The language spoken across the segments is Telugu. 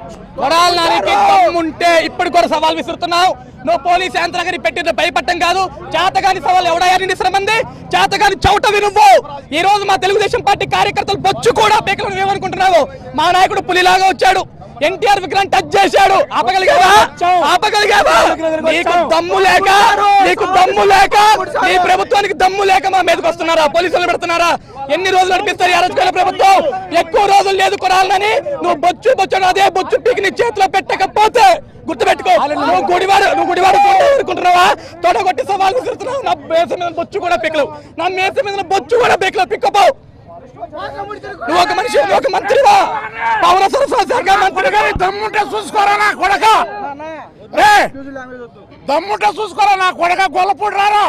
కొడాలి నానికి దమ్ముంటే ఇప్పుడు కూడా సవాల్ విసురుతున్నావు నువ్వు పోలీస్ యంత్రాంగాన్ని పెట్టిన భయపడటం కాదు చేతగాని సవాల్ ఎవడయ్యా నిన్న మంది చేతగాని చౌటవి నువ్వు ఈ రోజు మా తెలుగుదేశం పార్టీ కార్యకర్తలు బొచ్చు కూడా పీకలు నువ్వేమనుకుంటున్నావు మా నాయకుడు పులిలాగా వచ్చాడు ఎన్టీఆర్ విగ్రహం టచ్ చేశాడు ఆపగలిగావా ఆపగలిగావా నీకు దమ్ము లేక నీకు దమ్ము లేక నీ ప్రభుత్వానికి దమ్ము లేక మా మీదకి వస్తున్నారా పోలీసులు పెడుతున్నారా ఎన్ని రోజులు నడిపిస్తారు ఈ అరాచకాల ప్రభుత్వం ఎక్కువ రోజులు లేదు కొరాలని నువ్వు బొచ్చు బొచ్చు అదే బొచ్చు పీకి నీ చేతిలో పెట్టకపోతే గుర్తుపెట్టుకో నువ్వు గుడివాడు నువ్వు గుడివాడు అనుకుంటున్నావా తొడగొట్టి సవాల్ విసురుతున్నావు నా మేస మీద బొచ్చు కూడా పిక్కలేవు నా మేస మీద బొచ్చు కూడా పిక్కలేవు పిక్కపోవు నువ్వు ఒక మనిషి నువ్వు ఒక మంత్రివా పౌర సరఫరా శాఖ మంత్రిగా దమ్ముంటే చూసుకోరా నా కొడక రే దమ్ముంటే చూసుకోరా నా కొడక గొల్లపూడి రారా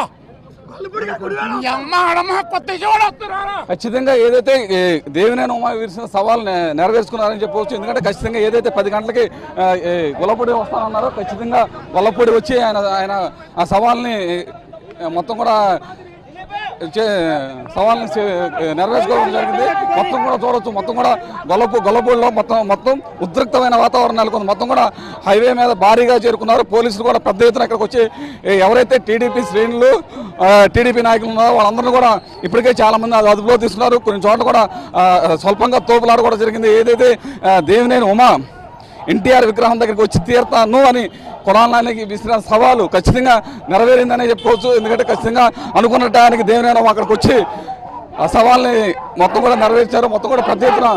ఈ అమ్మ అడమ్మ కొత్త చూడ వస్తున్నారా ఖచ్చితంగా ఏదైతే ఏ, దేవినేని ఉమా విరిసిన సవాల్ నె- నెరవేర్చుకున్నారని చెప్పవచ్చు ఎందుకంటే ఖచ్చితంగా ఏదైతే పది గంటలకి ఆ, ఏ, గొల్లపూడి వస్తానన్నారో ఖచ్చితంగా గొల్లపూడి వచ్చి ఆయన ఆయన ఆ సవాల్ని ఏ, మొత్తం కూడా చే- సవాల్ని చే- నెరవేర్చుకోవడం జరిగింది మొత్తం కూడా చూడొచ్చు మొత్తం కూడా గొల్లపూ గొల్లపూడిలో మొత్తం మొత్తం ఉద్రిక్తమైన వాతావరణం నెలకొంది మొత్తం కూడా హైవే మీద భారీగా చేరుకున్నారు పోలీసులు కూడా పెద్ద ఎత్తున ఇక్కడికి వచ్చి ఏ, ఎవరైతే టీడీపీ శ్రేణులు టీడీపీ నాయకులు ఉన్నారో వాళ్ళందరూ కూడా ఇప్పటికే చాలా మంది అది అదుపులో తీసుకున్నారు కొన్ని చోట్ల కూడా ఆ, స్వల్పంగా తోపులాట కూడా జరిగింది ఏదైతే ఆ, దేవినేని ఉమా ఎన్టీఆర్ విగ్రహం దగ్గరికి వచ్చి తీరుతాను అని కొడాలనానికి విసిరిన సవాలు ఖచ్చితంగా నెరవేరిందనే చెప్పుకోవచ్చు ఎందుకంటే ఖచ్చితంగా అనుకున్న టయానికి దేవినేని ఉమా అక్కడికి వచ్చి ఆ సవాల్ని మొత్తం కూడా నెరవేర్చారు మొత్తం కూడా పెద్ద ఎత్తున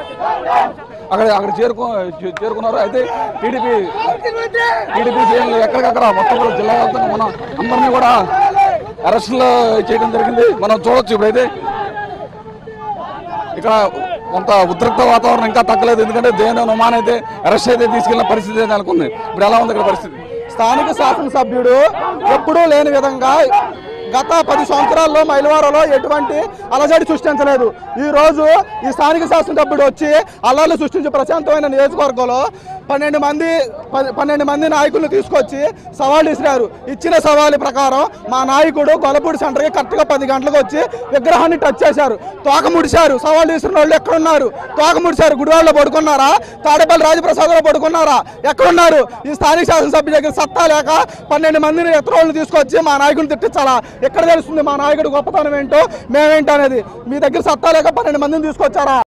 అక్కడ అక్కడ చేరుకో చే- చేరుకున్నారు అయితే టీడీపీ టీడీపీ శ్రేణులు ఎక్కడికక్కడ మొత్తం కూడా జిల్లా వ్యాప్తంగా మనం అందరినీ కూడా అరెస్టులు చేయడం జరిగింది మనం చూడొచ్చు ఇప్పుడైతే ఇక్కడ కొంత ఉద్రిక్త వాతావరణం ఇంకా తగ్గలేదు ఎందుకంటే దేని ఉమాన్ అయితే అరెస్ట్ అయితే తీసుకెళ్లిన పరిస్థితి అయితే నెలకొంది ఇప్పుడు ఎలా ఉంది ఇక్కడ పరిస్థితి స్థానిక శాసనసభ్యుడు ఎప్పుడూ లేని విధంగా గత పది సంవత్సరాల్లో మైలవారంలో ఎటువంటి అలజడి సృష్టించలేదు ఈ రోజు ఈ స్థానిక శాసనసభ్యుడు వచ్చి అల్లర్లు సృష్టించి ప్రశాంతమైన నియోజకవర్గంలో పన్నెండు మంది ప- పన్నెండు మంది నాయకులను తీసుకొచ్చి సవాల్ ఇసిరారు ఇచ్చిన సవాలు ప్రకారం మా నాయకుడు గొల్లపూడి సెంటర్కి కరెక్ట్గా పది గంటలకు వచ్చి విగ్రహాన్ని టచ్ చేశారు తోక ముడిశారు సవాల్ ఇసిన వాళ్ళు ఎక్కడున్నారు తోక ముడిశారు గుడివాడలో పడుకున్నారా తాడేపల్లి రాజప్రసాద్లో పడుకున్నారా ఎక్కడున్నారు ఈ స్థానిక శాసనసభ్యుల దగ్గర సత్తా లేక పన్నెండు మందిని ఇతరులను తీసుకొచ్చి మా నాయకుడిని తిట్టించాలా ఎక్కడ తెలుస్తుంది మా నాయకుడు గొప్పతనం ఏంటో మేమేంటో అనేది మీ దగ్గర సత్తా లేక పన్నెండు మందిని తీసుకొచ్చారా